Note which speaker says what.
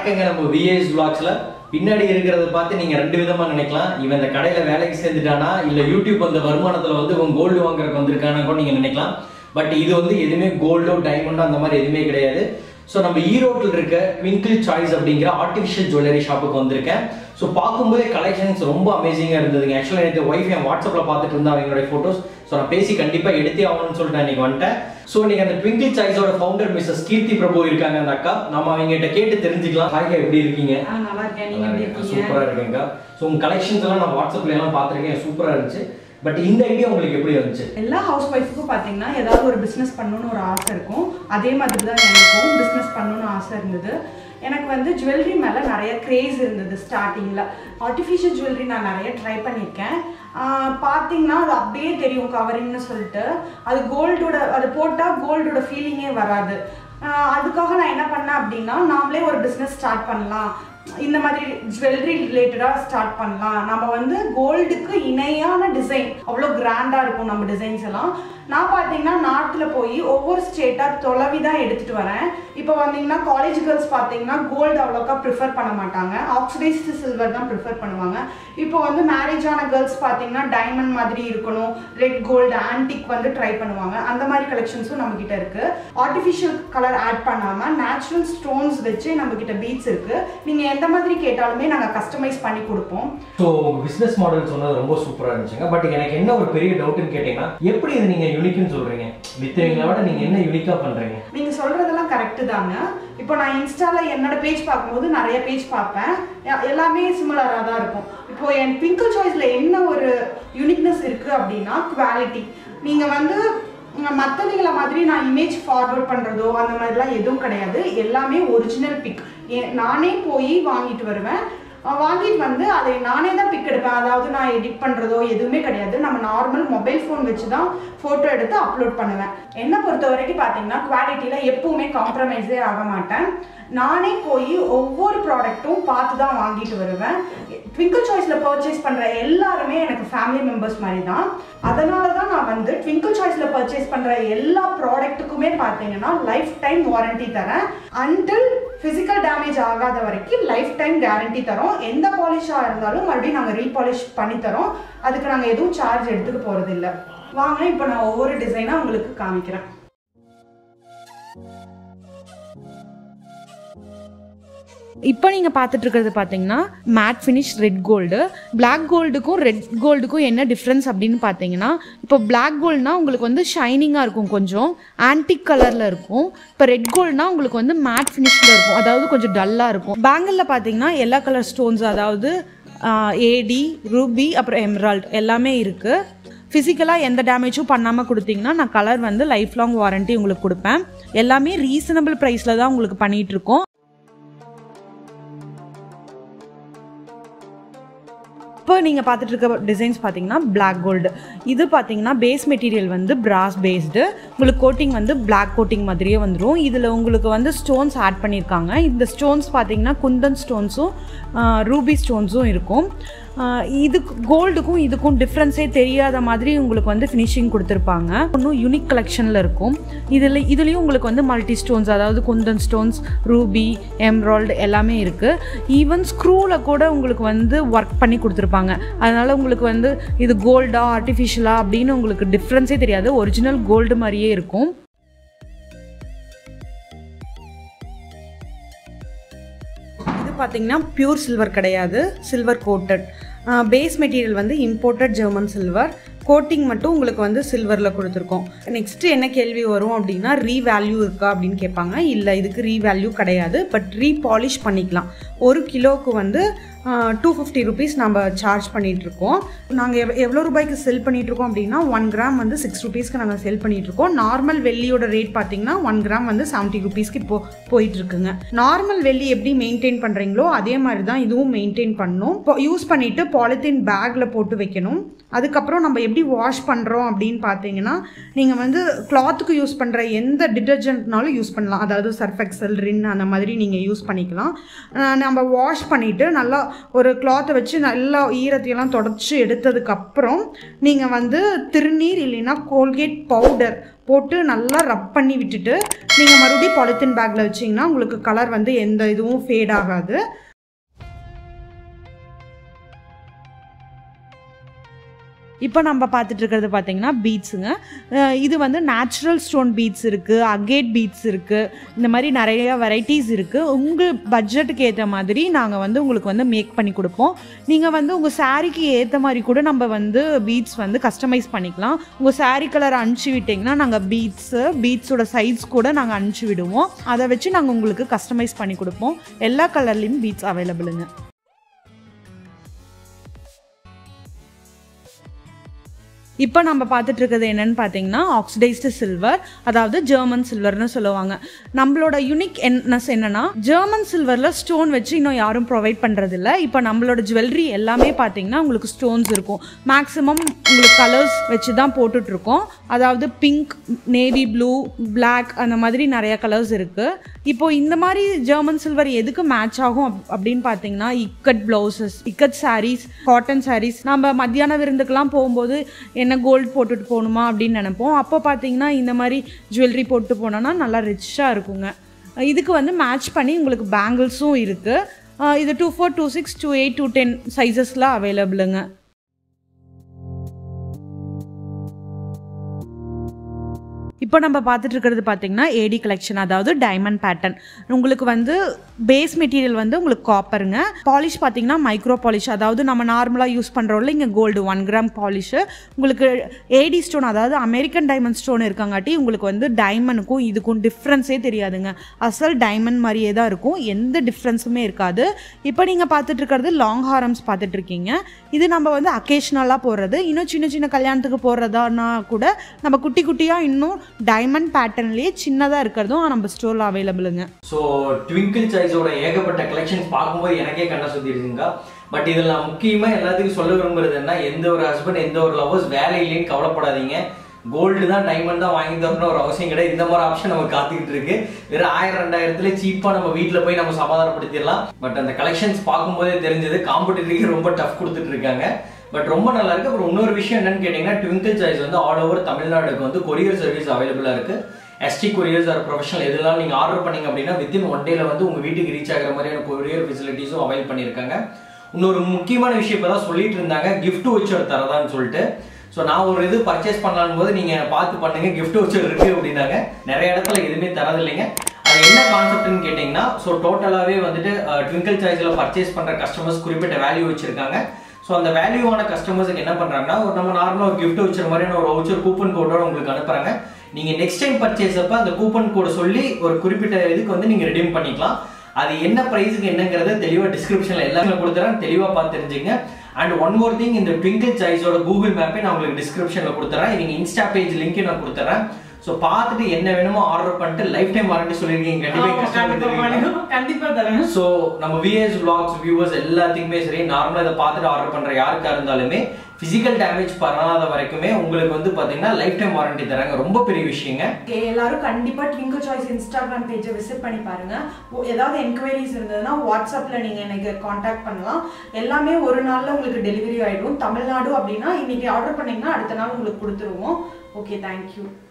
Speaker 1: வணக்கங்க நம்ம விஏஎஸ் vlogsல பின்னாடி இருக்கிறத பார்த்து நீங்க ரெண்டு விதமா நினைக்கலாம் இவன் இந்த கடையில வேலைக்கு சேர்ந்துட்டானா இல்ல யூடியூப் அந்த வருமானத்துல வந்து இவன் கோல்டு வாங்குறதுக்கு வந்திருக்கானா கூட நீங்க நினைக்கலாம் பட் இது வந்து எதுவுமே கோல்டோ டைமண்டோ அந்த மாதிரி எதுவுமே கிடையாது ஸோ நம்ம ஈரோட்டில் இருக்க ட்விங்கிள் சாய்ஸ் அப்படிங்கிற ஆர்டிஃபிஷியல் ஜுவல்லரி ஷாப்புக்கு வந்திருக்கேன் ஸோ பார்க்கும்போதே கலெக்ஷன்ஸ் ரொம்ப அமேசிங்காக இருந்ததுங்க ஆக்சுவலாக எனக்கு ஒய்ஃப் என் வாட்ஸ்அப்பில் பார்த்துட்டு இருந்தா அவங்களுடைய ஃபோட்டோஸ் ஸோ நான் பேசி கண்டிப்பாக எடுத்தே ஆகணும்னு சொல்லிட்டு நான் இன்னைக்கு வந்துட்டேன் ஸோ இன்னைக்கு அந்த ட்விங்கிள் சாய்ஸோட ஃபவுண்டர் மிஸ்ஸஸ் கீர்த்தி பிரபு இருக்காங்க அந்த அக்கா நம்ம அவங்ககிட்ட கேட்டு தெரிஞ்சுக்கலாம் ஹாய்க்கா எப்படி இருக்கீங்க
Speaker 2: ஆ, நல்லா இருக்கேன் நீங்க எப்படி இருக்கீங்க
Speaker 1: சூப்பராக இருக்குங்கக்கா ஸோ உங்கள் கலெக்ஷன்ஸ் எல்லாம் நான் வாட்ஸ்அப்ல எல்லாம் பார்த்துருக்கேன் சூப்பராக இருந்துச்சு பட் இந்த ஐடியா உங்களுக்கு எப்படி வந்துச்சு
Speaker 2: எல்லா ஹவுஸ் ஒய்ஃபுக்கும் பார்த்தீங்கன்னா ஏதாவது ஒரு பிஸ்னஸ் பண்ணணும்னு ஒரு ஆசை இருக்கும் அதே மாதிரி தான் எனக்கும் பிஸ்னஸ் பண்ணணும்னு ஆசை இருந்தது எனக்கு வந்து ஜுவல்லரி மேலே நிறைய க்ரேஸ் இருந்தது ஸ்டார்டிங்கில் ஆர்டிஃபிஷியல் ஜுவல்லரி நான் நிறைய ட்ரை பண்ணியிருக்கேன் ஆஹ் பார்த்தீங்கன்னா அது அப்படியே தெரியும் கவரிங்னு சொல்லிட்டு அது கோல்டோட அது போட்டால் கோல்டோட ஃபீலிங்கே வராது ஆஹ் அதுக்காக நான் என்ன பண்ணேன் அப்படின்னா நாமளே ஒரு பிஸ்னஸ் ஸ்டார்ட் பண்ணலாம் இந்த மாதிரி ஜுவல்லரி ரிலேட்டடாக ஸ்டார்ட் பண்ணலாம் நம்ம வந்து கோல்டுக்கு இணையான டிசைன் அவ்வளோ கிராண்டாக இருக்கும் நம்ம டிசைன்ஸ் எல்லாம் நான் பார்த்தீங்கன்னா நாட்டில் போய் ஒவ்வொரு ஸ்டேட்டாக தொலைவி தான் எடுத்துகிட்டு வரேன் இப்போ வந்தீங்கன்னா காலேஜ் கேர்ள்ஸ் பார்த்தீங்கன்னா கோல்டு அவ்வளோக்கா ப்ரிஃபர் பண்ண மாட்டாங்க ஆக்சிடைஸ்டு சில்வர் தான் ப்ரிஃபர் பண்ணுவாங்க இப்போ வந்து மேரேஜ் ஆன கேர்ள்ஸ் பார்த்தீங்கன்னா டைமண்ட் மாதிரி இருக்கணும் ரெட் கோல்டு ஆன்டிக் வந்து ட்ரை பண்ணுவாங்க அந்த மாதிரி கலெக்ஷன்ஸும் நம்மக்கிட்ட இருக்குது ஆர்டிஃபிஷியல் கலர் ஆட் பண்ணாமல் நேச்சுரல் ஸ்டோன்ஸ் வச்சு நம்மக்கிட்ட பீட்ஸ் இருக்குது நீங்கள் எந்த மாதிரி கேட்டாலுமே நாங்கள் கஸ்டமைஸ் பண்ணி கொடுப்போம்
Speaker 1: ஸோ பிஸ்னஸ் மாடல் சொன்னது ரொம்ப சூப்பராக இருந்துச்சுங்க பட் எனக்கு என்ன ஒரு பெரிய டவுட்னு கேட்டிங்கன்னா எப்படி இது நீங்கள் யூனிக்னு சொல்கிறீங்க வித்தவங்களை விட நீங்கள் என்ன யூனிக்காக பண்ணுறீங்க
Speaker 2: நீங்க சொல்றதெல்லாம் கரெக்டு தாங்க இப்போ நான் இன்ஸ்டால என்னோட பேஜ் பார்க்கும்போது நிறைய பேஜ் பார்ப்பேன் எ- எல்லாமே சிமிலராக தான் இருக்கும் இப்போ என் பிங்கிள் சாய்ஸ்ல என்ன ஒரு யூனிக்னஸ் இருக்கு அப்படின்னா குவாலிட்டி நீங்க வந்து மற்றவங்கள மாதிரி நான் இமேஜ் ஃபார்வர்ட் பண்ணுறதோ அந்த மாதிரிலாம் எதுவும் கிடையாது எல்லாமே ஒரிஜினல் பிக் நானே போய் வாங்கிட்டு வருவேன் அஹ் வாங்கிட்டு வந்து அதை நானே தான் பிக் எடுப்பேன் அதாவது நான் எடிட் பண்ணுறதோ எதுவுமே கிடையாது நம்ம நார்மல் மொபைல் ஃபோன் வச்சு தான் ஃபோட்டோ எடுத்து அப்லோட் பண்ணுவேன் என்னை பொறுத்த வரைக்கும் பார்த்தீங்கன்னா குவாலிட்டியில் எப்பவுமே காம்ப்ரமைஸே ஆக மாட்டேன் நானே போய் ஒவ்வொரு ப்ராடக்ட்டும் பார்த்து தான் வாங்கிட்டு வருவேன் ட்விங்கிள் சாய்ஸில் பர்ச்சேஸ் பண்ணுற எல்லாருமே எனக்கு ஃபேமிலி மெம்பர்ஸ் மாதிரி தான் அதனால தான் நான் வந்து ட்விங்கிள் சாய்ஸில் பர்ச்சேஸ் பண்ணுற எல்லா ப்ராடக்ட்டுக்குமே பார்த்தீங்கன்னா லைஃப் டைம் வாரண்டி தரேன் அன்டில் ஃபிசிக்கல் டேமேஜ் ஆகாத வரைக்கும் லைஃப் டைம் கேரண்டி தரோம் எந்த பாலிஷாக இருந்தாலும் மறுபடியும் நாங்கள் ரீபாலிஷ் பண்ணி தரோம் அதுக்கு நாங்கள் எதுவும் சார்ஜ் எடுத்துக்க போகிறது இல்லை வாங்க இப்போ நான் ஒவ்வொரு டிசைனாக உங்களுக்கு காமிக்கிறேன்
Speaker 3: இப்போ நீங்கள் பார்த்துட்டு இருக்கிறது பார்த்தீங்கன்னா matte finish red gold black கோல்டுக்கும் ரெட் கோல்டுக்கும் என்ன டிஃப்ரென்ஸ் அப்படின்னு பார்த்தீங்கன்னா இப்போ பிளாக் கோல்டுனா உங்களுக்கு வந்து ஷைனிங்காக இருக்கும் கொஞ்சம் ஆன்டிக் கலரில் இருக்கும் இப்போ ரெட் கோல்டுனா உங்களுக்கு வந்து மேட் ஃபினிஷில் இருக்கும் அதாவது கொஞ்சம் டல்லாக இருக்கும் பேங்கிளில் பார்த்தீங்கன்னா எல்லா கலர் ஸ்டோன்ஸ் அதாவது ஏடி ரூபி அப்புறம் எம்ரால்ட் எல்லாமே இருக்குது ஃபிசிக்கலாக எந்த டேமேஜும் பண்ணாமல் கொடுத்தீங்கன்னா நான் கலர் வந்து லைஃப் லாங் வாரண்ட்டி உங்களுக்கு கொடுப்பேன் எல்லாமே ரீசனபிள் ப்ரைஸில் தான் உங்களுக்கு பண்ணிகிட்டு இருக்கோம் இப்போ நீங்கள் பார்த்துட்டு இருக்க டிசைன்ஸ் பார்த்தீங்கன்னா Black கோல்டு இது பார்த்தீங்கன்னா பேஸ் மெட்டீரியல் வந்து பிராஸ் பேஸ்டு உங்களுக்கு கோட்டிங் வந்து Black கோட்டிங் மாதிரியே வந்துடும் இதில் உங்களுக்கு வந்து ஸ்டோன்ஸ் ஆட் பண்ணியிருக்காங்க இந்த ஸ்டோன்ஸ் பார்த்தீங்கன்னா குந்தன் ஸ்டோன்ஸும் ரூபி ஸ்டோன்ஸும் இருக்கும் ஆஹ் இது கோல்டுக்கும் இதுக்கும் டிஃப்ரென்ஸே தெரியாத மாதிரி உங்களுக்கு வந்து ஃபினிஷிங் கொடுத்துருப்பாங்க இன்னும் யூனிக் கலெக்ஷனில் இருக்கும் இதில் இதுலேயும் உங்களுக்கு வந்து மல்டி ஸ்டோன்ஸ் அதாவது குந்தன் ஸ்டோன்ஸ் ரூபி எம்ராய்டு எல்லாமே இருக்குது ஈவன் ஸ்க்ரூவில் கூட உங்களுக்கு வந்து ஒர்க் பண்ணி கொடுத்துருப்பாங்க அதனால் உங்களுக்கு வந்து இது கோல்டா ஆர்டிஃபிஷியலா அப்படின்னு உங்களுக்கு டிஃப்ரென்ஸே தெரியாது ஒரிஜினல் கோல்டு மாதிரியே இருக்கும் இது பார்த்தீங்கன்னா பியூர் சில்வர் கிடையாது சில்வர் கோட்டட் பேஸ் மெட்டீரியல் வந்து இம்போர்ட்டட் ஜெர்மன் சில்வர் கோட்டிங் மட்டும் உங்களுக்கு வந்து சில்வரில் கொடுத்துருக்கோம் நெக்ஸ்ட்டு என்ன கேள்வி வரும் அப்படின்னா ரீவேல்யூ இருக்கா அப்படின்னு கேட்பாங்க இல்லை இதுக்கு ரீவேல்யூ கிடையாது பட் ரீபாலிஷ் பண்ணிக்கலாம் ஒரு கிலோவுக்கு வந்து டூ ஃபிஃப்டி ருபீஸ் நம்ம சார்ஜ் பண்ணிகிட்ருக்கோம் நாங்கள் எவ் எவ்வளோ ரூபாய்க்கு செல் பண்ணிகிட்ருக்கோம் அப்படின்னா ஒன் கிராம் வந்து சிக்ஸ் ருபீஸ்க்கு நாங்கள் செல் பண்ணிகிட்ருக்கோம் நார்மல் வெள்ளியோட ரேட் பார்த்தீங்கன்னா ஒன் கிராம் வந்து செவன்ட்டி ருபீஸ்க்கு இப்போ போயிட்டுருக்குங்க நார்மல் வெள்ளி எப்படி மெயின்டைன் பண்ணுறீங்களோ அதே மாதிரி தான் இதுவும் மெயின்டைன் பண்ணணும் இப்போ யூஸ் பண்ணிவிட்டு பாலித்தீன் பேக்கில் போட்டு வைக்கணும்
Speaker 2: அதுக்கப்புறம் நம்ம எப்படி வாஷ் பண்ணுறோம் அப்படின்னு பார்த்தீங்கன்னா நீங்கள் வந்து கிளாத்துக்கு யூஸ் பண்ணுற எந்த டிட்டர்ஜென்ட்னாலும் யூஸ் பண்ணலாம் அதாவது சர்ஃப் எக்ஸல் ரின் அந்த மாதிரி நீங்கள் யூஸ் பண்ணிக்கலாம் அஹ் நம்ம வாஷ் பண்ணிவிட்டு நல்லா ஒரு கிளாத்தை வச்சு நல்லா ஈரத்தையெல்லாம் தொடச்சி எடுத்ததுக்கப்புறம் நீங்கள் வந்து திருநீர் இல்லைன்னா கோல்கேட் பவுடர் போட்டு நல்லா ரப் பண்ணி விட்டுட்டு நீங்கள் மறுபடியும் பாலித்தீன் பேக்கில் வச்சிங்கன்னா உங்களுக்கு கலர் வந்து எந்த இதுவும் ஃபேட் ஆகாது
Speaker 3: இப்போ நம்ம பார்த்துட்டு இருக்கிறது பார்த்தீங்கன்னா பீட்ஸுங்க இது வந்து நேச்சுரல் ஸ்டோன் பீட்ஸ் இருக்குது அகேட் பீட்ஸ் இருக்குது இந்த மாதிரி நிறைய வெரைட்டிஸ் இருக்குது உங்கள் பட்ஜெட்டுக்கு ஏற்ற மாதிரி நாங்கள் வந்து உங்களுக்கு வந்து மேக் பண்ணி கொடுப்போம் நீங்கள் வந்து உங்கள் சாரீக்கு ஏற்ற மாதிரி கூட நம்ம வந்து பீட்ஸ் வந்து கஸ்டமைஸ் பண்ணிக்கலாம் உங்கள் saree கலர் அனுப்பிச்சி விட்டிங்கன்னா நாங்கள் பீட்ஸு பீட்ஸோட சைஸ் கூட நாங்கள் அனுப்பிச்சி விடுவோம் அதை வச்சு நாங்கள் உங்களுக்கு கஸ்டமைஸ் பண்ணி கொடுப்போம் எல்லா கலர்லேயும் பீட்ஸ் அவைலபிளுங்க இப்போ நம்ம பார்த்துட்டு இருக்கிறது என்னன்னு பார்த்தீங்கன்னா ஆக்சிடைஸ்டு சில்வர் அதாவது ஜெர்மன் சில்வர்னு சொல்லுவாங்க நம்மளோட யூனிக் என்னஸ் என்னன்னா ஜெர்மன் சில்வரில் ஸ்டோன் வச்சு இன்னும் யாரும் ப்ரொவைட் பண்ணுறதில்ல இப்போ நம்மளோட ஜுவல்லரி எல்லாமே பார்த்தீங்கன்னா உங்களுக்கு ஸ்டோன்ஸ் இருக்கும் மேக்ஸிமம் உங்களுக்கு கலர்ஸ் வச்சு தான் போட்டுட்ருக்கோம் அதாவது பிங்க் நேவி ப்ளூ Black அந்த மாதிரி நிறைய கலர்ஸ் இருக்குது இப்போ இந்த மாதிரி ஜெர்மன் சில்வர் எதுக்கு மேட்ச் ஆகும் அப்- அப்படின்னு பார்த்தீங்கன்னா ikat blouses ikat sarees cotton sarees நம்ம மத்தியான விருந்துக்கெல்லாம் போகும்போது என்ன கோல்டு போட்டுட்டு போகணுமா அப்படின்னு நினைப்போம் அப்போ பார்த்தீங்கன்னா இந்த மாதிரி ஜுவல்லரி போட்டு போனோன்னா நல்லா ரிச்சாக இருக்குங்க இதுக்கு வந்து மேட்ச் பண்ணி உங்களுக்கு பேங்கிள்ஸும் இருக்குது இது two four two six two eight two ten சைஸஸில் அவைலபிளுங்க இப்போ நம்ம பார்த்துட்டு இருக்கிறது பார்த்தீங்கன்னா ஏடி கலெக்ஷன் அதாவது டைமண்ட் பேட்டர்ன் உங்களுக்கு வந்து பேஸ் மெட்டீரியல் வந்து உங்களுக்கு காப்பருங்க பாலிஷ் பார்த்தீங்கன்னா மைக்ரோ பாலிஷ் அதாவது நம்ம நார்மலாக யூஸ் பண்ணுறோம்ல இங்கே கோல்டு ஒன் கிராம் பாலிஷு உங்களுக்கு ஏடி ஸ்டோன் அதாவது அமெரிக்கன் டைமண்ட் ஸ்டோன் இருக்கங்காட்டி உங்களுக்கு வந்து டைமண்டுக்கும் இதுக்கும் டிஃப்ரென்ஸே தெரியாதுங்க அசல் டைமண்ட் மாதிரியே தான் இருக்கும் எந்த டிஃப்ரென்ஸுமே இருக்காது இப்போ நீங்கள் பார்த்துட்டு இருக்கிறது லாங் ஹாரம்ஸ் பார்த்துட்டு இருக்கீங்க இது நம்ம வந்து அக்கேஷ்னலாக போடுறது இன்னும் சின்ன சின்ன கல்யாணத்துக்கு போடுறதானா கூட நம்ம குட்டி குட்டியாக இன்னும் டைமண்ட் பேட்டர்ன்லேயே சின்னதாக இருக்கிறதும் நம்ம ஸ்டோரில் அவைலபிளுங்க
Speaker 1: ஸோ ட்விங்கிள் சாய்ஸோட ஏகப்பட்ட கலெக்ஷன்ஸ் பார்க்கும்போது எனக்கே கண்ணை சுத்திருச்சுங்க பட் இதில் நான் முக்கியமாக எல்லாத்துக்கும் சொல்ல விரும்புறது என்ன எந்த ஒரு ஹஸ்பண்ட் எந்த ஒரு லவர்ஸ் வேலை இல்லைன்னு கவலைப்படாதீங்க கோல்டு தான் டைமண்ட் தான் வாங்கி தரணும்னு ஒரு அவசியம் கிடையாது இந்த மாதிரி ஆப்ஷன் நம்ம காத்துக்கிட்டு இருக்கு வெறும் ஆயிரம் ரெண்டாயிரத்துல சீப்பா நம்ம வீட்ல போய் நம்ம சமாதானப்படுத்திடலாம் பட் அந்த கலெக்ஷன்ஸ் பார்க்கும்போதே தெரிஞ்சது காம்படிட்டருக்கு ரொம்ப டஃப் கொடுத்துட்டு இருக்காங்க பட் ரொம்ப நல்லா இருக்கு அப்புறம் இன்னொரு விஷயம் என்னன்னு கேட்டீங்கன்னா ட்விங்கிள் சாய்ஸ் வந்து ஆல் ஓவர் தமிழ்நாடுக்கு வந்து கொரியர் சர்வீஸ் அவைலபிளா இருக்கு எஸ்டி கொரியர்ஸ் ஆர் ப்ரொஃபஷனல் எதுலாம் நீங்க ஆர்டர் பண்ணீங்க அப்படின்னா வித்தின் ஒன் டேல வந்து உங்க வீட்டுக்கு ரீச் ஆகிற மாதிரியான கொரியர் ஃபெசிலிட்டிஸும் அவைல் பண்ணியிருக்காங்க இன்னொரு முக்கியமான விஷயம் இப்பதான் சொல்லிட்டு இருந்தாங்க gift voucher தரதான்னு சொல்லிட்டு ஸோ நான் ஒரு இது பர்ச்சேஸ் பண்ணலான்னு போது நீங்க பார்த்து பண்ணுங்க gift voucher இருக்கு அப்படின்னாங்க நிறைய இடத்துல எதுவுமே தரதில்லைங்க அது என்ன கான்செப்ட்னு கேட்டிங்கன்னா ஸோ டோட்டலாகவே வந்துட்டு ட்விங்கிள் சாய்ஸில் பர்ச்சேஸ் பண்ணுற கஸ்டமர்ஸ் குறிப்பிட்ட வேல்யூ வச்சிருக்காங்க ஸோ அந்த வேல்யூவான கஸ்டமர்ஸுக்கு என்ன பண்ணுறாங்கன்னா ஒரு நம்ம நார்மலாக ஒரு gift voucher மாதிரியான ஒரு voucher கூப்பன் கோடோட உங்களுக்கு அனுப்புறாங்க நீங்கள் நெக்ஸ்ட் டைம் பர்ச்சேஸ் அப்போ அந்த கூப்பன் கோடு சொல்லி ஒரு குறிப்பிட்ட இதுக்கு வந்து நீங்கள் ரெடீம் பண்ணிக்கலாம் அது என்ன ப்ரைஸுக்கு என்னங்கிறத தெளிவாக டிஸ்கிரிப்ஷனில் எல்லாமே கொடுத்துறேன் தெளிவாக பார்த்து தெரிஞ்சுங்க அண்ட் ஒன் மோர் திங் இந்த ட்விங்கிள் சாய்ஸோட கூகுள் மேப்பை நான் உங்களுக்கு டிஸ்கிரிப்ஷனில் கொடுத்துறேன் நீங்கள் இன்ஸ்டா பேஜ் லிங்க் நான் கொடுத்துறேன் ஸோ பார்த்துட்டு என்ன வேணுமோ ஆர்டர் பண்ணிட்டு லைஃப் டைம் வாரண்டி சொல்லியிருக்கீங்க கண்டிப்பாக கஸ்டமர் தெரிவிக்கலாம்
Speaker 2: கண்டிப்பா தரேன்
Speaker 1: ஸோ நம்ம விஎஸ் vlogs வியூவர்ஸ் எல்லாத்துக்குமே சரி நார்மலாக இதை பார்த்துட்டு ஆர்டர் பண்ற யாருக்கா இருந்தாலுமே பிசிக்கல் டேமேஜ் பண்ணாத வரைக்குமே உங்களுக்கு வந்து பாத்தீங்கன்னா லைஃப் டைம் வாரண்டி தராங்க ரொம்ப பெரிய விஷயங்க
Speaker 2: Okay, எல்லாரும் கண்டிப்பா ட்விங்கிள் சாய்ஸ் இன்ஸ்டாகிராம் பேஜை விசிட் பண்ணி பாருங்க ஓ- ஏதாவது என்கொயரிஸ் இருந்ததுன்னா வாட்ஸ்அப்ல நீங்க எனக்கு காண்டாக்ட் பண்ணலாம் எல்லாமே ஒரு நாள்ல உங்களுக்கு டெலிவரி ஆயிடும் தமிழ்நாடு அப்படின்னா இன்னைக்கு ஆர்டர் பண்ணீங்கன்னா அடுத்த நாள் உங்களுக்கு கொடுத்துருவோம் ஓகே தேங்க்யூ